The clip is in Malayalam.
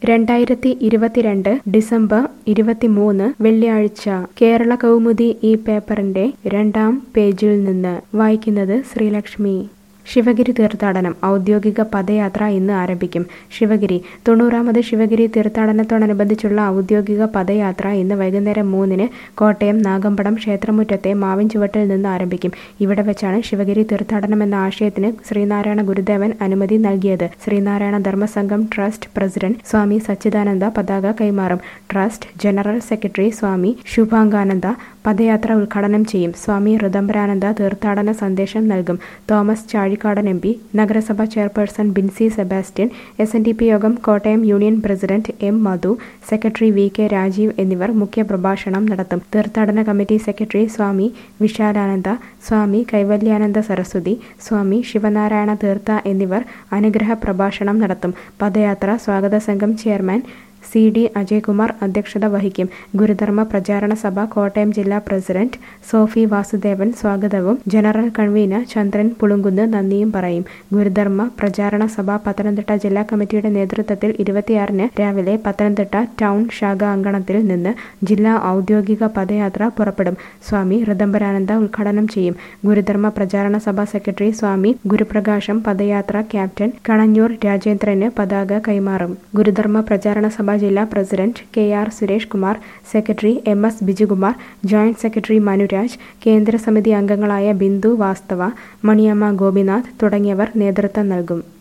രണ്ടായിരത്തി ഇരുപത്തിരണ്ട് ഡിസംബർ ഇരുപത്തിമൂന്ന് വെള്ളിയാഴ്ച കേരള കൗമുദി ഈ പേപ്പറിന്റെ രണ്ടാം പേജിൽ നിന്ന് വായിക്കുന്നത് ശ്രീലക്ഷ്മി ശിവഗിരി തീർത്ഥാടനം ഔദ്യോഗിക പദയാത്ര ഇന്ന് ആരംഭിക്കും ശിവഗിരി തൊണ്ണൂറാമത് ശിവഗിരി തീർത്ഥാടനത്തോടനുബന്ധിച്ചുള്ള ഔദ്യോഗിക പദയാത്ര ഇന്ന് വൈകുന്നേരം മൂന്നിന് കോട്ടയം നാഗമ്പടം ക്ഷേത്രമുറ്റത്തെ മാവിൻ ചുവട്ടിൽ നിന്ന് ആരംഭിക്കും ഇവിടെ വെച്ചാണ് ശിവഗിരി തീർത്ഥാടനം എന്ന ആശയത്തിന് ശ്രീനാരായണ ഗുരുദേവൻ അനുമതി നൽകിയത് ശ്രീനാരായണ ധർമ്മസംഘം ട്രസ്റ്റ് പ്രസിഡന്റ് സ്വാമി സച്ചിദാനന്ദ പതാക കൈമാറും trust general secretary Swami Subhangananda പദയാത്ര ഉദ്ഘാടനം ചെയ്യും സ്വാമി ഋദംബരാനന്ദ തീർത്ഥാടന സന്ദേശം നൽകും തോമസ് ചാഴിക്കാടൻ എം പി നഗരസഭ chairperson Binsy Sebastian S N D P Yogam Kottayam union president M Madhu secretary V K Rajeev എന്നിവർ മുഖ്യപ്രഭാഷണം നടത്തും തീർത്ഥാടന കമ്മിറ്റി സെക്രട്ടറി സ്വാമി വിശാലാനന്ദ സ്വാമി കൈവല്യാനന്ദ സരസ്വതി സ്വാമി ശിവനാരായണ തീർത്ഥ എന്നിവർ അനുഗ്രഹ പ്രഭാഷണം നടത്തും പദയാത്ര സ്വാഗത സംഘം ചെയർമാൻ സി ഡി അജയ്കുമാർ അധ്യക്ഷത വഹിക്കും ഗുരുധർമ്മ പ്രചാരണ സഭ കോട്ടയം ജില്ലാ പ്രസിഡന്റ് സോഫി വാസുദേവൻ സ്വാഗതവും ജനറൽ കൺവീനർ ചന്ദ്രൻ പുളുങ്കുന്ന് നന്ദിയും പറയും ഗുരുധർമ്മ പ്രചാരണ സഭ പത്തനംതിട്ട ജില്ലാ കമ്മിറ്റിയുടെ നേതൃത്വത്തിൽ ഇരുപത്തിയാറിന് രാവിലെ പത്തനംതിട്ട ടൗൺ ശാഖ അങ്കണത്തിൽ നിന്ന് ജില്ലാ ഔദ്യോഗിക പദയാത്ര പുറപ്പെടും സ്വാമി ഋദംബരാനന്ദ ഉദ്ഘാടനം ചെയ്യും ഗുരുധർമ്മ പ്രചാരണ സഭ സെക്രട്ടറി സ്വാമി ഗുരുപ്രകാശം പദയാത്ര ക്യാപ്റ്റൻ കണഞ്ഞൂർ രാജേന്ദ്രന് പതാക കൈമാറും ഗുരുധർമ്മ പ്രചാരണ സഭ ജില്ലാ president K R Suresh Kumar secretary M S Bijukumar joint secretary Manuraj കേന്ദ്ര സമിതി അംഗങ്ങളായ ബിന്ദു വാസ്തവ മണിയമ്മ ഗോപിനാഥ് തുടങ്ങിയവർ നേതൃത്വം നൽകും